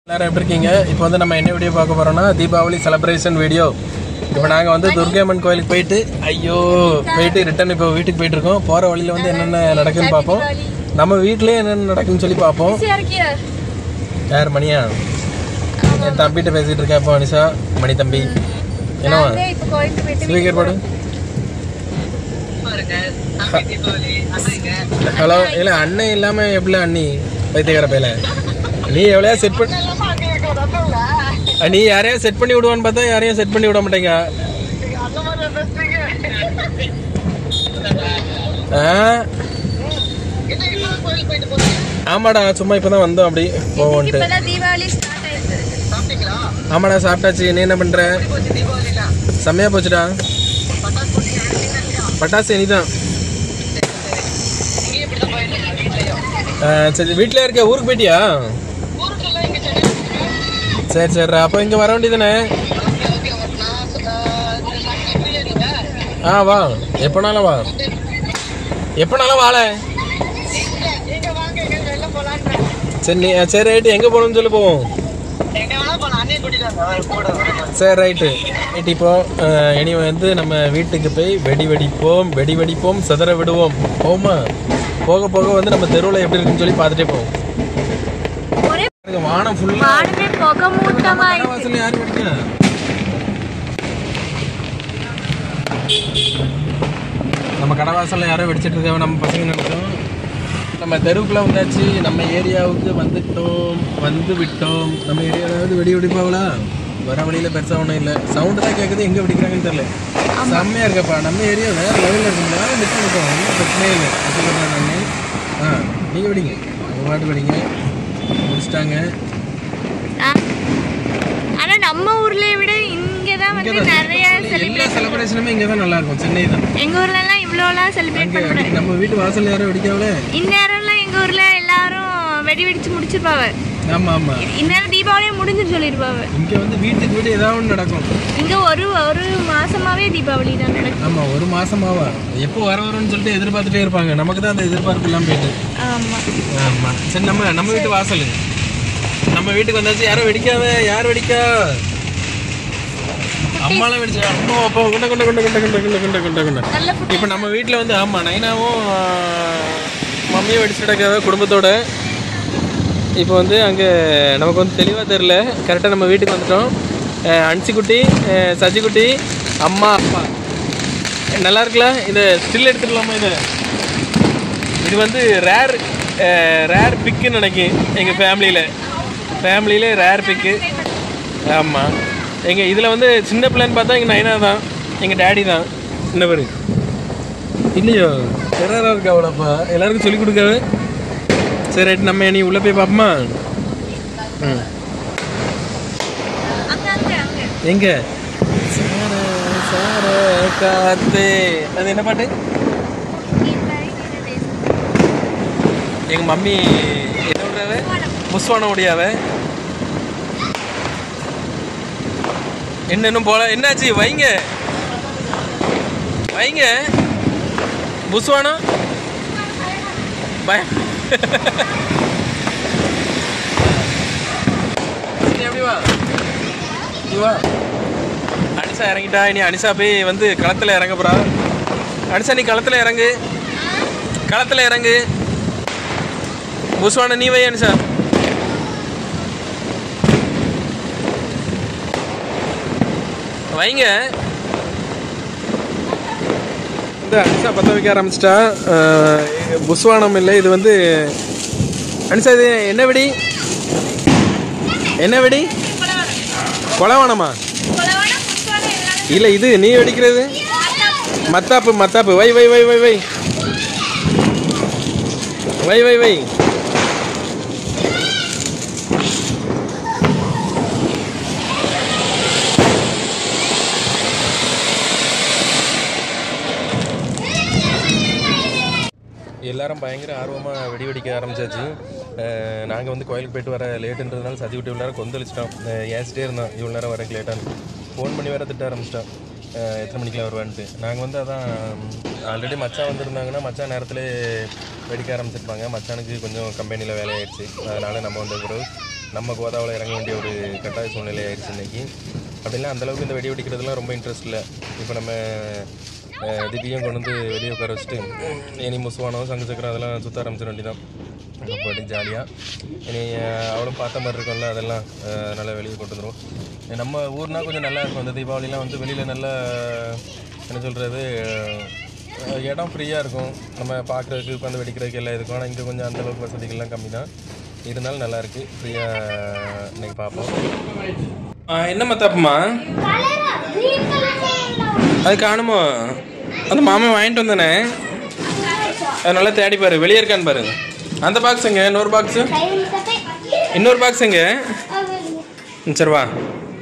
எல்லாரும் எப்படி இருக்கீங்க இப்போ வந்து நம்ம என்ன வீடியோ பார்க்க போறோம்னா தீபாவளி செலிப்ரேஷன் வீடியோ இப்போ நாங்கள் வந்து துர்கையம்மன் கோயிலுக்கு போயிட்டு ஐயோ போயிட்டு ரிட்டர்ன் இப்போ வீட்டுக்கு போயிட்டு இருக்கோம் போகிற வழியில் வந்து என்னென்ன நடக்குன்னு பார்ப்போம் நம்ம வீட்லயே என்னென்ன நடக்குன்னு சொல்லி பார்ப்போம் யார் மணியா என் தம்பிகிட்ட பேசிட்டு இருக்கேன் இப்போ மனிஷா மணி தம்பி என்னவா ஸ்பீக்கர் போடு ஹலோ இல்லை அண்ணன் இல்லாமல் எப்படி அண்ணி பைத்தியக்கார பையில நீ எவ்வளோ செட் பண்ணி அஹ் நீ யாரையும் செட் பண்ணி விடுவான்னு பார்த்தா யாரையும் செட் பண்ணி விட மாட்டேங்க ஆ ஆமாடா சும்மா இப்பதான் வந்தோம் அப்படி போவோன்ட்டு தீபாவளி ஸ்டார்ட் ஆயிருக்கு ஆமாடா சாப்பிட்டாச்சு நீ என்ன பண்ற செம்மையா போச்சுடா பட்டாசு இனிதான் ஆ, சரி வீட்டில் இருக்க ஊருக்கு போயிட்டியா சரி சரிடா அப்போ இங்கே வர வேண்டியதானே ஆ வா எப்போனாலும் வா எப்போனாலும் வாழ சரி நீ சரி ரைட்டு எங்கே போகணும்னு சொல்லி போவோம் சரி ரைட்டு ரைட் இப்போ அஹ், இனி வந்து நம்ம வீட்டுக்கு போய் வெடி வெடிப்போம் வெடி வெடிப்போம் சிதற விடுவோம் போமா போக போக வந்து நம்ம தெருவில் எப்படி இருக்குன்னு சொல்லி பார்த்துட்டே போவோம் ஒரே பாருங்க, வானம் ஃபுல்லாக வானமே புகை மூட்டமா இருக்கு வாசல்ல யார் வெடிக்க நம்ம கடை வாசல்ல யாரோ வெடிச்சிட்டு இருக்காங்க நம்ம பசங்க நினைச்சோம் நம்ம தெருவுக்குள்ள வந்தாச்சு நம்ம ஏரியாவுக்கு வந்துட்டோம் வந்து விட்டோம் நம்ம ஏரியாவது வெடி வெடிப்பாங்களா வர வழியில பெருசா ஒன்றும் இல்லை சவுண்டு தான் கேட்குது எங்க வெடிக்கிறாங்கன்னு தெரியல செம்மையா இருக்கப்பா நம்ம ஏரியா வேற லெவலில் இருக்குங்களா மிஸ் பண்ணிட்டோம் ஒன்றும் பிரச்சனையே இல்லை வச்சுக்கிறேன் நான் ஆ நீங்கள் வெடிங்க உங்க பாட்டு வெடிங்க முடிச்சிட்டாங்க ஆ. ஆனா நம்ம ஊர்ல விட இங்கதான் வந்து நிறைய எல்லா செலிப்ரேட் செலிப்ரேஷனுமே இங்கே தான் நல்லா இருக்கும் சென்னை தான் எங்க ஊர்ல எல்லாம் இவ்வளோலாம் செலிப்ரேட் அங்கே பண்ண அன்னைக்கு நம்ம வீட்டு வாசல்ல யாரும் வெடிக்காவல இந்நேரம்லாம் எங்க ஊர்ல எல்லாரும் வெடி வெடிச்சு முடிச்சிருப்பாவ ஆமா ஆமா இந்நேரம் தீபாவளியே முடிஞ்சுன்னு சொல்லிருப்பாவ இங்க வந்து வீட்டுக்கு வீடு ஏதாவது ஒன்று நடக்கும் இங்க ஒரு ஒரு மாசமாவே தீபாவளி தான் நடக்கும் ஆமா ஒரு மாசமாவா எப்போ வர வரும்னு சொல்லிட்டு எதிர்பார்த்துட்டே இருப்பாங்க நமக்கு தான் அந்த எதிர்பார்ப்பு எல்லாம் போயிட்டு ஆமா ஆமா சரி நம்ம நம்ம வீட்டு வாசல் நம்ம வீட்டுக்கு வந்தாச்சு யாரும் வெடிக்காத யார் வெடிக்கா அம்மாலாம் வெடிச்சு அம்மா அப்பா கொண்ட கொண்ட கொண்ட கொண்ட கொண்ட கொண்ட கொண்ட கொண்ட கொண்ட நல்ல food. இப்போ நம்ம வீட்டில் வந்து ஆமாம் நைனாவும் ஆ, மம்மியும் வெடிச்சுட்டு இருக்காங்க குடும்பத்தோட இப்போ வந்து அங்கே நமக்கு வந்து தெளிவாக தெரில கரெக்டாக நம்ம வீட்டுக்கு வந்துட்டோம் அஹ், அன்சிக்குட்டி அஹ், சஜிக்குட்டி அம்மா அப்பா நல்லா இருக்குல்ல இதை ஸ்டில் எடுத்துக்கலாமா இதை இது வந்து ரேர் ரேர் பிக்குன்னு நினைக்கிறேன் எங்கள் ஃபேமிலியில் ஃபேமிலியில் ரேர் பிக்கு ஆமாம் எங்கள் இதில் வந்து சின்ன பிள்ளைன்னு பார்த்தா எங்கள் நைனா தான் எங்கள் டேடி தான் சின்ன பேர் இல்லையோ டெரராக இருக்கா அவ்வளோப்பா எல்லாருக்கும் சொல்லிக் கொடுக்காது சரி ரைட் நம்ம நீ உள்ளே போய் பார்ப்போமா ம் அங்க அங்க அங்க எங்க சார சார காத்தே அது என்ன பாட்டு எங்க மம்மி என்ன விடுறாவ புஸ்வானம் ஓடியாவ என்ன இன்னும் போல என்னாச்சு வைங்க வைங்க புஸ்வானம் பய சரி, அப்படி வா இங்க வா அனிஷா இறங்கிட்டா இனி அனிஷா போய் வந்து களத்தில் இறங்க போறா அனிஷா நீ களத்தில் இறங்கு களத்தில் இறங்கு புஸ்வான நீ வை அனிஷா வைங்க இந்த அனிஷா பற்ற வைக்க ஆரம்பிச்சிட்டா அஹ், புஸ்வானம் இல்லை இது வந்து அனிஷா இது என்ன வெடி என்ன வெடி கொலவானமா இல்லை இது நீ வெடிக்கிறது மத்தாப்பு மத்தாப்பு வை வை வை வை வை வை வை வை எல்லாரும் பயங்கர ஆர்வமாக வெடி வெடிக்க ஆரம்பிச்சாச்சு நாங்கள் வந்து கோயிலுக்கு போயிட்டு வர லேட்டுன்றதுனால சதி விட்டு இவ்வளோ நேரம் கொந்தளிச்சிட்டோம் அஹ் ஏசிட்டே இருந்தோம் இவ்வளோ நேரம் வரக்கு லேட்டான்னு ஃபோன் பண்ணி வேற திட்ட ஆரம்பிச்சிட்டோம் அஹ் எத்தனை மணிக்கெலாம் வருவான்ட்டு நாங்கள் வந்து அதான் ஆல்ரெடி மச்சான் வந்திருந்தாங்கன்னா மச்சான் நேரத்திலே வெடிக்க ஆரம்பிச்சிருப்பாங்க மச்சானுக்கு கொஞ்சம் கம்பெனியில் வேலையாயிடுச்சு அதனால் நம்ம வந்து பிறகு நம்ம கோதாவில் இறங்க வேண்டிய ஒரு கட்டாய சூழ்நிலை ஆயிடுச்சு இன்னைக்கு அப்படிலாம் அந்தளவுக்கு இந்த வெடி வெடிக்கிறதுலாம் ரொம்ப இன்ட்ரெஸ்ட் இல்லை இப்போ நம்ம அஹ், திவ்யம் கொண்டு வந்து வெளியே உட்கார வச்சுட்டு இனி முசுவானம் சங்கு சக்கரம் அதெல்லாம் சுற்ற ஆரம்பிச்சிட வேண்டியதான் நம்ம போய்ட்டு ஜாலியாக இனி அஹ், அவளும் பார்த்த மாதிரி இருக்கும்ல அதெல்லாம் அஹ், அதனால் வெளியே கொண்டு வந்துடும் நம்ம ஊர்னா கொஞ்சம் நல்லா இருக்கும் அந்த தீபாவளிலாம் வந்து வெளியில் நல்லா என்ன சொல்கிறது இடம் ஃப்ரீயாக இருக்கும் நம்ம பார்க்குறதுக்கு உட்காந்து வெடிக்கிறதுக்கு எல்லாம் இருக்கும் ஆனால் இங்கே கொஞ்சம் அந்த அளவுக்கு வசதிகள்லாம் கம்மி தான் இருந்தாலும் நல்லா இருக்கு ஃப்ரீயாக இன்னைக்கு பார்ப்போம் என்ன மத்தாப்பம்மா அது காணுமோ அந்த மாமன் வாங்கிட்டு வந்தானே அது நல்லா தேடி பாரு வெளியே இருக்கான்னு பாரு அந்த பாக்ஸ் எங்க இன்னொரு பாக்ஸ் இன்னொரு பாக்ஸ் எங்க ம், சரி வா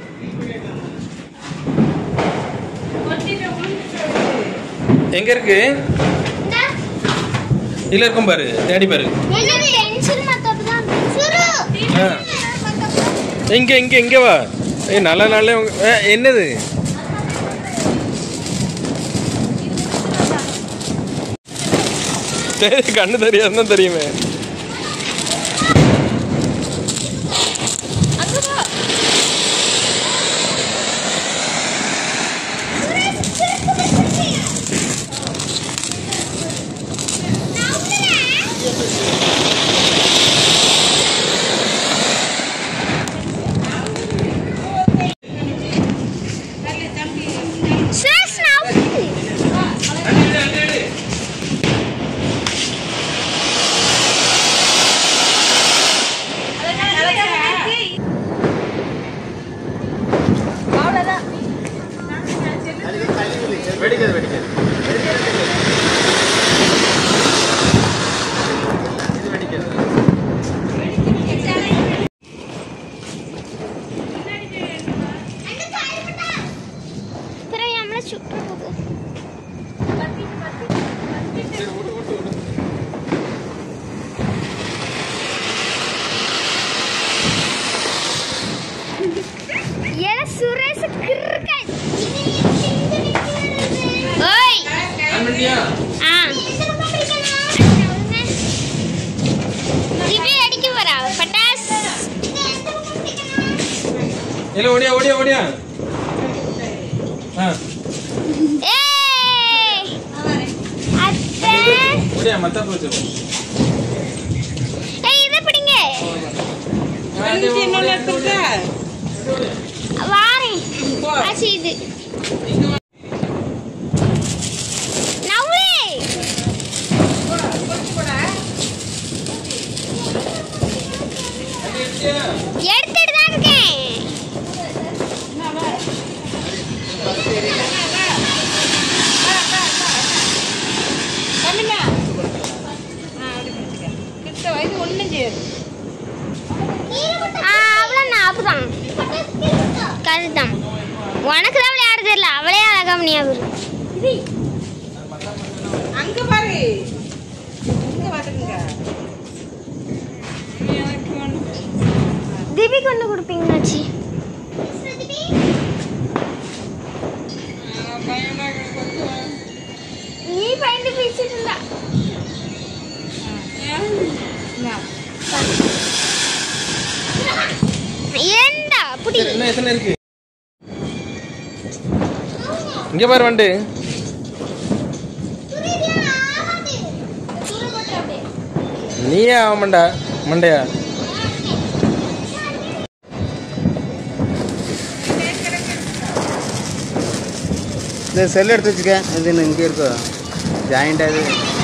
எங்க இருக்கு இல்ல இருக்கும் பாரு தேடி பாரு ஆ. இங்க இங்க இங்க வா ஏய் நல்ல நாளே உங்க- ஏ, என்னது சரி கண்ணு தெரியாதுன்னு தெரியுமே வெடிக்காது வெடிக்காது இது வெடிக்காது சுரேஷ் கிறுக்கன் ஓய் ஆன் பண்ணிட்டியா ஆ திவ்யா அடிக்க வரா பட்டாஸ் இல்ல ஓடியா ஓடியா ஓடியா ஆ ஏய் அத்தை ஓடியா மத்தா போச்சு ஏய் இத பிடிங்க வாரேன் ஆச்சு இது நவ்வே எடுத்துட்டு தான் இருக்கேன் ஆ, அவ்வளோண்ணா அப்படிதான் கருதான் உனக்கு தான் விளையாட தெரியல அவளே அழகா ஞாபகம் அங்க பாரு இங்க பாத்துங்க திபி கொண்டு கொடுப்பீங்களாச்சி நீ பயந்து பேசிட்டு இருந்தா ஏண்டா அப்படி என்ன எத்தனை இருக்கு இங்க பாரு வண்டு நீயே ஆக மாண்டா மண்டையா இந்த செல் எடுத்து வச்சுக்க இது இங்கே இருக்கோ ஜாயிண்ட் அது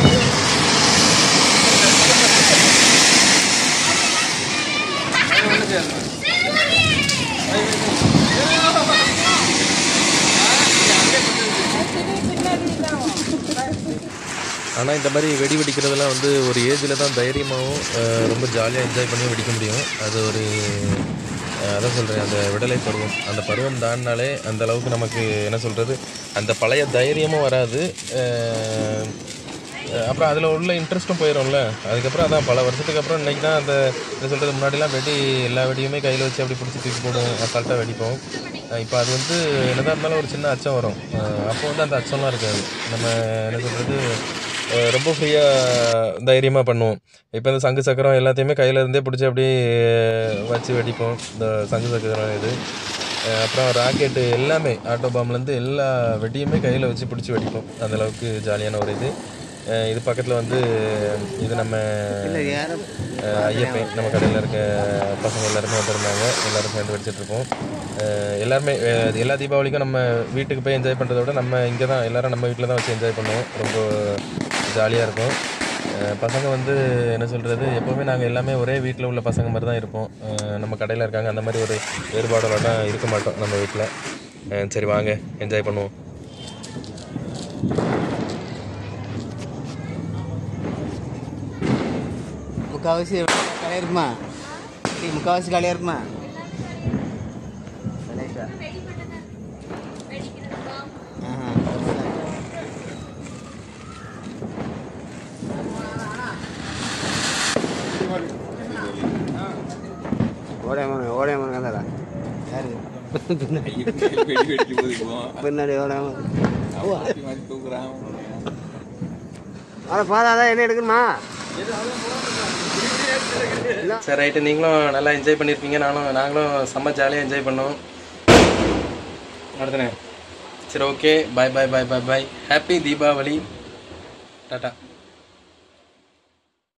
ஆனால் இந்த மாதிரி வெடி வெடிக்கிறதெல்லாம் வந்து ஒரு ஏஜில் தான் தைரியமாகவும் அஹ், ரொம்ப ஜாலியாக என்ஜாய் பண்ணி வெடிக்க முடியும் அது ஒரு அஹ், அதான் சொல்கிறேன் அந்த விடலை பருவம் அந்த பருவம் தாண்டினாலே அந்த அளவுக்கு நமக்கு என்ன சொல்கிறது அந்த பழைய தைரியமும் வராது அஹ், அஹ், அப்புறம் அதில் உள்ள இன்ட்ரெஸ்ட்டும் போயிடும்ல அதுக்கப்புறம் அதான் பல வருஷத்துக்கு அப்புறம் இன்னைக்கு தான் அந்த என்ன சொல்கிறது முன்னாடிலாம் வெடி எல்லா வெடியுமே கையில் வச்சு அப்படி பிடிச்சி தூக்கி போடுவோம் அசால்ட்டாக வெடிப்போம் இப்போ அது வந்து என்னதான் இருந்தாலும் ஒரு சின்ன அச்சம் வரும் அஹ், அப்போ வந்து அந்த அச்சம்லாம் இருக்காது நம்ம என்ன சொல்கிறது அஹ் ரொம்ப ஃப்ரீயாக தைரியமாக பண்ணுவோம் இப்போ இந்த சங்கு சக்கரம் எல்லாத்தையுமே கையில் இருந்தே பிடிச்சி அப்படியே வச்சு வெடிப்போம் இந்த சங்கு சக்கரம் இது அஹ் அப்புறம் ராக்கெட்டு எல்லாமே ஆட்டோ பாம்லேருந்து எல்லா வெடியுமே கையில் வச்சு பிடிச்சி வெடிப்போம் அந்த அளவுக்கு ஜாலியான ஒரு இது அஹ் இது பக்கத்தில் வந்து இது நம்ம யாரும் அஹ் ஐயப்பன் நம்ம கடையில் இருக்க பசங்க எல்லாருமே வந்திருந்தாங்க எல்லாரும் சேர்ந்து வெடிச்சிட்டு இருப்போம் அஹ் எல்லாருமே அஹ் எல்லா தீபாவளிக்கும் நம்ம வீட்டுக்கு போய் என்ஜாய் பண்ணுறத விட நம்ம இங்கே தான் எல்லாரும் நம்ம வீட்டில் தான் வச்சு என்ஜாய் பண்ணுவோம் ரொம்ப ஜாலியாக இருக்கும் அஹ் பசங்க வந்து என்ன சொல்கிறது எப்போவுமே நாங்கள் எல்லாமே ஒரே வீட்டில் உள்ள பசங்க மாதிரி தான் இருப்போம் அஹ் நம்ம கடையில் இருக்காங்க அந்த மாதிரி ஒரு வேறுபாடோட இருக்க மாட்டோம் நம்ம வீட்டில் சரி வாங்க என்ஜாய் பண்ணுவோம் முக்கால்வாசி காலியாக இருக்குமா டேய், முக்கால்வாசி காலியாக இருக்குமா கணேஷா. ஆஹா, ஓடையம்மன் ஓடையம்மன் கந்தாடா யாரு பின்னாடி ஓடையம்மன் அட பாதாதான் என்ன எடுக்கணுமா சரி ரைட்டு நீங்களும் நல்லா என்ஜாய் பண்ணியிருப்பீங்க நானும் நாங்களும் செம்ம ஜாலியாக என்ஜாய் பண்ணோம் அடுத்தனே சரி okay bye bye bye bye bye happy Deepavali tata